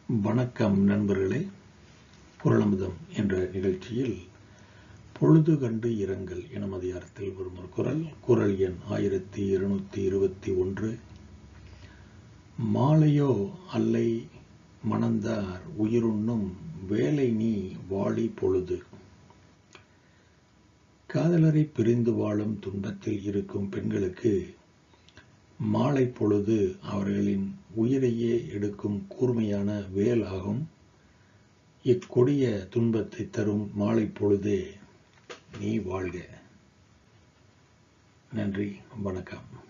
வணக்கம் நண்பர்களே குரலமுதம் என்ற நிகழ்ச்சியில் பொழுது கண்டு இரங்கல் எனும் அதிகாரத்தில் வரும் ஒரு குரல் குரல் எண் ஆயிரத்தி இருநூத்தி இருபத்தி ஒன்று மாலையோ அல்லை மணந்தார் உயிருண்ணும் வேலை நீ வாழி பொழுது காதலரை பிரிந்து வாழும் துன்பத்தில் இருக்கும் பெண்களுக்கு மாலை பொழுது அவர்களின் உயிரையே எடுக்கும் கூர்மையான வேல் ஆகும் இக்கொடிய துன்பத்தை தரும் மாலை பொழுதே நீ வாழ்க நன்றி வணக்கம்